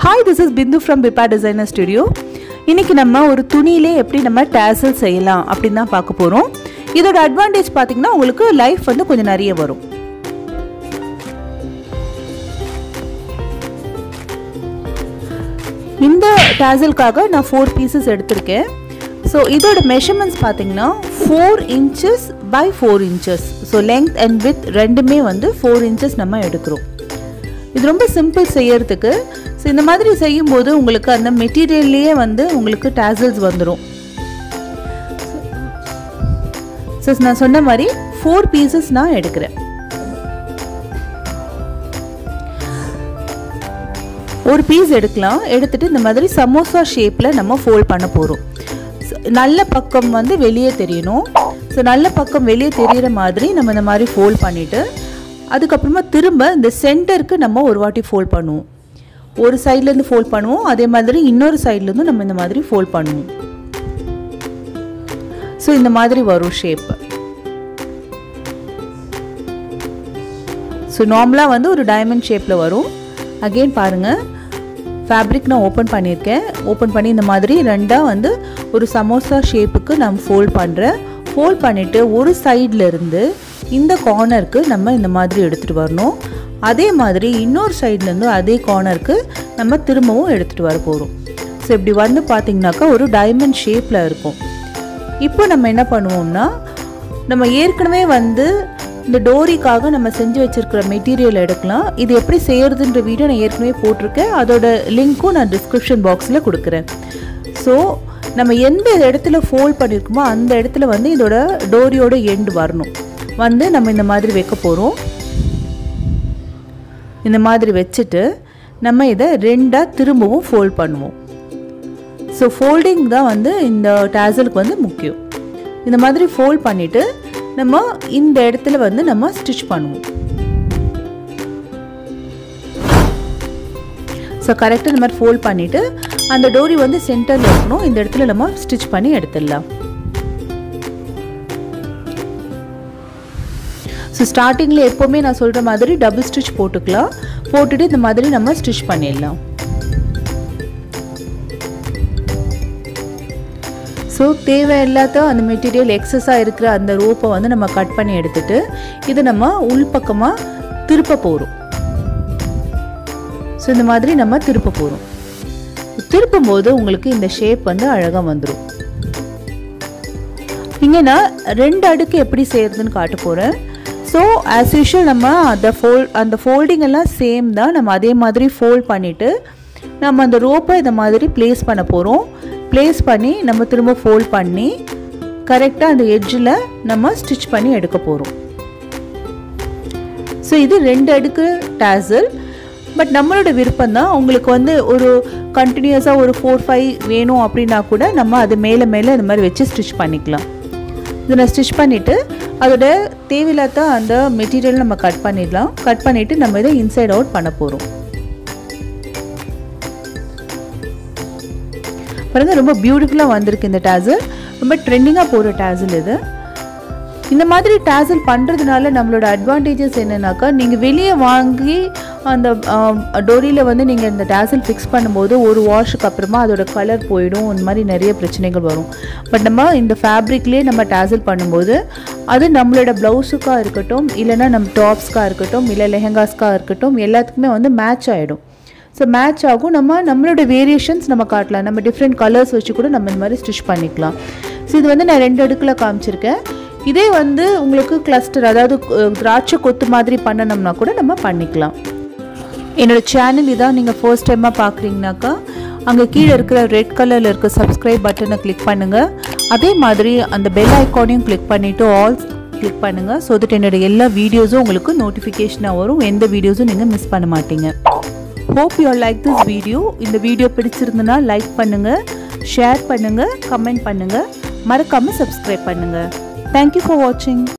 hi this is Bindu from Pippa designer studio இன்றைக்கி நம்ம ஒரு துணியிலே எப்படி நம்ம டேசல் செய்யலாம் அப்படின்னு தான் பார்க்க போகிறோம் இதோட அட்வான்டேஜ் பார்த்திங்கன்னா உங்களுக்கு லைஃப் வந்து கொஞ்சம் நிறைய வரும் இந்த டேசலுக்காக நான் ஃபோர் பீசஸ் எடுத்திருக்கேன் ஸோ இதோட மெஷர்மெண்ட்ஸ் பார்த்தீங்கன்னா four inches by four inches so length and width ரெண்டுமே வந்து ஃபோர் இன்ச்சஸ் நம்ம எடுக்கிறோம் இது ரொம்ப சிம்பிள் செய்யறதுக்கு ஸோ இந்த மாதிரி செய்யும்போது உங்களுக்கு அந்த மெட்டீரியல்லையே வந்து உங்களுக்கு டேசல்ஸ் வந்துடும் ஸோ நான் சொன்ன மாதிரி ஃபோர் பீசஸ் நான் எடுக்கிறேன் ஒரு பீஸ் எடுக்கலாம் எடுத்துட்டு இந்த மாதிரி சமோசா ஷேப்பில் நம்ம ஃபோல்ட் பண்ண போகிறோம் நல்ல பக்கம் வந்து வெளியே தெரியணும் ஸோ நல்ல பக்கம் வெளியே தெரிகிற மாதிரி நம்ம இந்த மாதிரி ஃபோல்ட் பண்ணிவிட்டு அதுக்கப்புறமா திரும்ப இந்த சென்டருக்கு நம்ம ஒரு வாட்டி ஃபோல்ட் பண்ணுவோம் ஒரு சைட்லேருந்து ஃபோல்ட் பண்ணுவோம் அதே மாதிரி இன்னொரு சைட்லேருந்து நம்ம இந்த மாதிரி ஃபோல்ட் பண்ணுவோம் ஸோ இந்த மாதிரி வரும் ஷேப் ஸோ நார்மலாக வந்து ஒரு டைமண்ட் ஷேப்பில் வரும் அகெயின் பாருங்கள் ஃபேப்ரிக் நான் ஓப்பன் பண்ணியிருக்கேன் ஓப்பன் பண்ணி இந்த மாதிரி ரெண்டாக வந்து ஒரு சமோசா ஷேப்புக்கு நான் ஃபோல்ட் பண்ணுறேன் ஃபோல்ட் பண்ணிவிட்டு ஒரு சைடில் இருந்து இந்த கார்னருக்கு நம்ம இந்த மாதிரி எடுத்துகிட்டு வரணும் அதே மாதிரி இன்னொரு சைட்லேருந்து அதே கார்னருக்கு நம்ம திரும்பவும் எடுத்துகிட்டு வர போகிறோம் ஸோ இப்படி வந்து பார்த்திங்கனாக்கா ஒரு டைமண்ட் ஷேப்பில் இருக்கும் இப்போ நம்ம என்ன பண்ணுவோம்னா நம்ம ஏற்கனவே வந்து இந்த டோரிக்காக நம்ம செஞ்சு வச்சுருக்கிற மெட்டீரியல் எடுக்கலாம் இது எப்படி செய்கிறதுன்ற வீடியோ நான் ஏற்கனவே போட்டிருக்கேன் அதோட லிங்க்கும் நான் டிஸ்கிரிப்ஷன் பாக்ஸில் கொடுக்குறேன் ஸோ நம்ம எந்த இடத்துல ஃபோல்ட் பண்ணியிருக்கோமோ அந்த இடத்துல வந்து இதோட டோரியோட எண்டு வரணும் வந்து நம்ம இந்த மாதிரி வைக்க போகிறோம் இந்த மாதிரி வச்சுட்டு நம்ம இதை ரெண்டாக திரும்பவும் ஃபோல்ட் பண்ணுவோம் ஸோ ஃபோல்டிங் தான் வந்து இந்த டேசலுக்கு வந்து முக்கியம் இந்த மாதிரி ஃபோல்ட் பண்ணிவிட்டு நம்ம இந்த இடத்துல வந்து நம்ம ஸ்டிச் பண்ணுவோம் ஸோ கரெக்டாக இந்த மாதிரி ஃபோல்ட் பண்ணிவிட்டு அந்த டோரி வந்து சென்டரில் இருக்கணும் இந்த இடத்துல நம்ம ஸ்டிச் பண்ணி எடுத்துடலாம் ஸோ ஸ்டார்டிங்கில் எப்போவுமே நான் சொல்கிற மாதிரி டபுள் ஸ்டிச் போட்டுக்கலாம் போட்டுட்டு இந்த மாதிரி நம்ம ஸ்டிச் பண்ணிடலாம் ஸோ தேவையில்லாத அந்த மெட்டீரியல் எக்ஸஸாக இருக்கிற அந்த ரோப்பை வந்து நம்ம கட் பண்ணி எடுத்துட்டு இது நம்ம உள்பக்கமாக திருப்ப போகிறோம் ஸோ இந்த மாதிரி நம்ம திருப்ப போகிறோம் திருப்பும் போது உங்களுக்கு இந்த ஷேப் வந்து அழகாக வந்துடும் இங்கே நான் ரெண்டு அடுக்கு எப்படி செய்கிறதுன்னு காட்ட போகிறேன் ஸோ ஆஸ் யூஷுவல் நம்ம அந்த ஃபோல் அந்த ஃபோல்டிங் எல்லாம் சேம் தான் நம்ம அதே மாதிரி ஃபோல்ட் பண்ணிவிட்டு நம்ம அந்த ரோப்பை இந்த மாதிரி ப்ளேஸ் பண்ண போகிறோம் ப்ளேஸ் பண்ணி நம்ம திரும்ப ஃபோல்ட் பண்ணி கரெக்டாக அந்த எட்ஜில் நம்ம ஸ்டிச் பண்ணி எடுக்க போகிறோம் ஸோ இது ரெண்டு அடுக்கு டேசல் பட் நம்மளோட விருப்பம் தான் உங்களுக்கு வந்து ஒரு கண்டினியூஸாக ஒரு ஃபோர் ஃபைவ் வேணும் அப்படின்னா கூட நம்ம அது மேலே மேலே இந்த மாதிரி வச்சு ஸ்டிச் பண்ணிக்கலாம் இதை நான் ஸ்டிச் பண்ணிவிட்டு அதோட தேவையில்லாத அந்த மெட்டீரியல் நம்ம கட் பண்ணிடலாம் கட் பண்ணிவிட்டு நம்ம இதை இன்சைட் அவுட் பண்ண போகிறோம் பாருங்கள் ரொம்ப பியூட்டிஃபுல்லாக வந்திருக்கு இந்த டேசல் ரொம்ப ட்ரெண்டிங்காக போகிற டேசல் இது இந்த மாதிரி டேசல் பண்ணுறதுனால நம்மளோட அட்வான்டேஜஸ் என்னென்னாக்கா நீங்கள் வெளியே வாங்கி அந்த டோரியில் வந்து நீங்கள் இந்த டேசல் ஃபிக்ஸ் பண்ணும்போது ஒரு வாஷுக்கு அப்புறமா அதோட கலர் போயிடும் இந்த மாதிரி நிறைய பிரச்சனைகள் வரும் பட் நம்ம இந்த ஃபேப்ரிக்லேயே நம்ம டேசல் பண்ணும்போது அது நம்மளோட ப்ளவுஸுக்காக இருக்கட்டும் இல்லைனா நம்ம டாப்ஸ்க்காக இருக்கட்டும் இல்லை லெஹங்காஸ்க்காக இருக்கட்டும் எல்லாத்துக்குமே வந்து மேட்ச் ஆகிடும் ஸோ மேட்ச் ஆகும் நம்ம நம்மளோட வேரியேஷன்ஸ் நம்ம காட்டலாம் நம்ம டிஃப்ரெண்ட் கலர்ஸ் வச்சு கூட நம்ம இந்த மாதிரி ஸ்டிச் பண்ணிக்கலாம் ஸோ இது வந்து நான் ரெண்டு அடுக்கில் காமிச்சிருக்கேன் இதே வந்து உங்களுக்கு கிளஸ்டர் அதாவது திராட்சை கொத்து மாதிரி பண்ணணும்னா கூட நம்ம பண்ணிக்கலாம் என்னோடய சேனல் இதான் நீங்கள் ஃபர்ஸ்ட் டைமாக பார்க்குறீங்கனாக்கா அங்கே கீழே இருக்கிற ரெட் கலரில் இருக்க சப்ஸ்கிரைப் பட்டனை கிளிக் பண்ணுங்கள் அதே மாதிரி அந்த பெல் ஐக்கானையும் கிளிக் பண்ணிவிட்டு ஆல் கிளிக் பண்ணுங்கள் ஸோ தட் என்னோடய எல்லா வீடியோஸும் உங்களுக்கு நோட்டிஃபிகேஷனாக வரும் எந்த வீடியோஸும் நீங்கள் மிஸ் பண்ண மாட்டீங்க hope you like this video இந்த வீடியோ பிடிச்சிருந்துன்னா லைக் பண்ணுங்கள் ஷேர் பண்ணுங்கள் கமெண்ட் பண்ணுங்கள் மறக்காமல் சப்ஸ்கிரைப் பண்ணுங்கள் தேங்க்யூ ஃபார் வாட்சிங்